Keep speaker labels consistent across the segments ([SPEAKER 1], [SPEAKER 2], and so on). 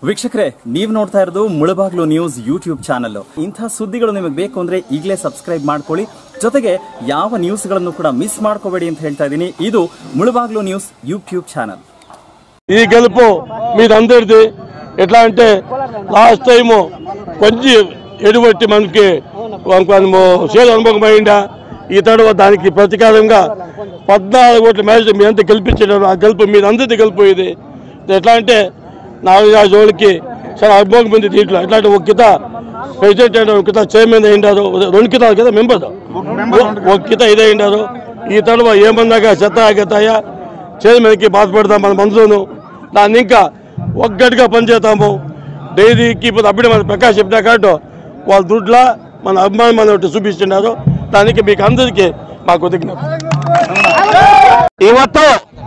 [SPEAKER 1] ವೀಕ್ಷಕರೇ ನೀವು ನೋಡ್ತಾ ಇರೋದು ಮುಳಬಾಗ್ಲು ನ್ಯೂಸ್ ಯೂಟ್ಯೂಬ್ ಚಾನಲ್ ಇಂಥ ಸುದ್ದಿಗಳು ನಿಮಗೆ ಬೇಕು ಅಂದ್ರೆ ಈಗಲೇ ಸಬ್ಸ್ಕ್ರೈಬ್ ಮಾಡ್ಕೊಳ್ಳಿ ಜೊತೆಗೆ ಯಾವ ನ್ಯೂಸ್ಗಳನ್ನು ಕೂಡ ಮಿಸ್ ಮಾಡ್ಕೋಬೇಡಿ ಅಂತ ಹೇಳ್ತಾ ಇದ್ದೀನಿ ಇದು ముళబాగ్లో న్యూస్ యూట్యూబ్ ఛానల్
[SPEAKER 2] ఈ గెలుపు మీరందరిది ఎట్లా అంటే లాస్ట్ టైము కొంచెం ఎడుబట్టి మనకి మనము సేల్ అనుభవమైందా ఈ తడవ దానికి ప్రతీకారంగా పద్నాలుగు ఓట్ల మ్యాచ్ మీ అంతా గెలిపించారు ఆ గెలుపు మీరందరిది గెలుపు ఇది ఎట్లా అంటే నాగరాజు వాళ్ళకి చాలా అనుభవం ఉంది దీంట్లో ఎట్లా అంటే ఒక కిత ప్రెసిడెంట్ అయినారు ఒక కిత చైర్మన్ అయిండారు రెండు కితాలు కదా మెంబర్ ఒక కిత ఇదే అయిండారు ఈ తడవ ఏమన్నాగా చెత్త ఆగతాయా చైర్మన్కి బాధపడతాం మన మనసును దాన్ని ఇంకా ఒక్కటిగా పనిచేస్తాము డైరీకి ఇప్పుడు అప్పుడే మన ప్రకాష్ చెప్పినా కాబట్టి వాళ్ళ దుడ్ల మన అభిమానం మన ఒకటి చూపిస్తున్నారు దానికి మీకు అందరికీ మా కృతజ్ఞత
[SPEAKER 3] ಇವತ್ತು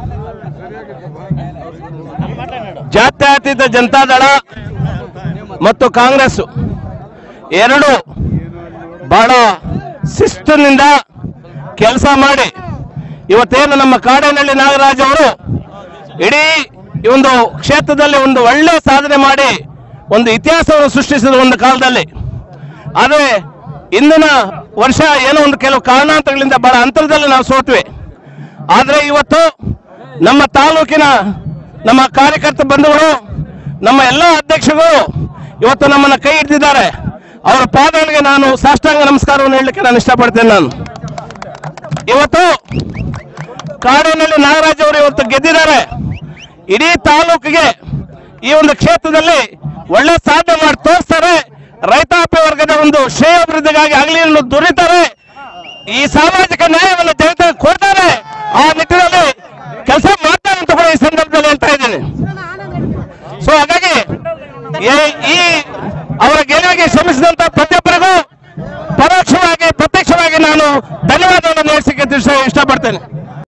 [SPEAKER 3] ಜಾತ್ಯತೀತ ಜನತಾದಳ ಮತ್ತು ಕಾಂಗ್ರೆಸ್ ಎರಡು ಬಹಳ ಶಿಸ್ತಿನಿಂದ ಕೆಲಸ ಮಾಡಿ ಇವತ್ತೇನು ನಮ್ಮ ಕಾಡೇನಹಳ್ಳಿ ನಾಗರಾಜ್ ಅವರು ಇಡೀ ಈ ಒಂದು ಕ್ಷೇತ್ರದಲ್ಲಿ ಒಂದು ಒಳ್ಳೆ ಸಾಧನೆ ಮಾಡಿ ಒಂದು ಇತಿಹಾಸವನ್ನು ಸೃಷ್ಟಿಸಿದ ಒಂದು ಕಾಲದಲ್ಲಿ ಆದರೆ ಇಂದಿನ ವರ್ಷ ಏನೋ ಒಂದು ಕೆಲವು ಕಾರಣಾಂತರಗಳಿಂದ ಬಹಳ ಅಂತರದಲ್ಲಿ ನಾವು ಸೋತ್ವಿ ಆದರೆ ಇವತ್ತು ನಮ್ಮ ತಾಲೂಕಿನ ನಮ್ಮ ಕಾರ್ಯಕರ್ತ ಬಂಧುಗಳು ನಮ್ಮ ಎಲ್ಲ ಅಧ್ಯಕ್ಷಗಳು ಇವತ್ತು ನಮ್ಮನ್ನ ಕೈ ಹಿಡಿದಿದ್ದಾರೆ ಅವರ ಪಾದಗಳಿಗೆ ನಾನು ಸಾಷ್ಟಾಂಗ ನಮಸ್ಕಾರವನ್ನು ಹೇಳಲಿಕ್ಕೆ ನಾನು ಇಷ್ಟಪಡ್ತೇನೆ ನಾನು ಇವತ್ತು ಕಾಡಿನಲ್ಲಿ ನಾಗರಾಜ್ ಅವರು ಇವತ್ತು ಗೆದ್ದಿದ್ದಾರೆ ಇಡೀ ತಾಲೂಕಿಗೆ ಈ ಒಂದು ಕ್ಷೇತ್ರದಲ್ಲಿ ಒಳ್ಳೆ ಸಾಧನೆ ಮಾಡಿ ತೋರಿಸ್ತಾರೆ ರೈತಾಪಿ ವರ್ಗದ ಒಂದು ಶ್ರೇಯೋಭಿವೃದ್ಧಿಗಾಗಿ ಆಗಲಿ ದುರಿತಾರೆ ಈ ಸಾಮಾಜಿಕ ನ್ಯಾಯವನ್ನು ಜನತೆ ಕೊಡ್ತಾರೆ ಆ ನಿಟ್ಟಿನಲ್ಲಿ ಕೆಲಸ ಮಾಡ್ತಾರೆ ಅಂತ ಕೂಡ ಈ ಸಂದರ್ಭದಲ್ಲಿ ಹೇಳ್ತಾ ಇದ್ದೀನಿ ಸೊ ಹಾಗಾಗಿ ಈ- ಈ ಅವರ ಗೆಲುವಿಗೆ ಶ್ರಮಿಸಿದಂತ ಪ್ರತಿಯೊಬ್ಬರಿಗೂ ಪರೋಕ್ಷವಾಗಿ ಪ್ರತ್ಯಕ್ಷವಾಗಿ ನಾನು ಧನ್ಯವಾದವನ್ನು ನೀಡಿಸಕ್ಕೆ ಇಷ್ಟಪಡ್ತೇನೆ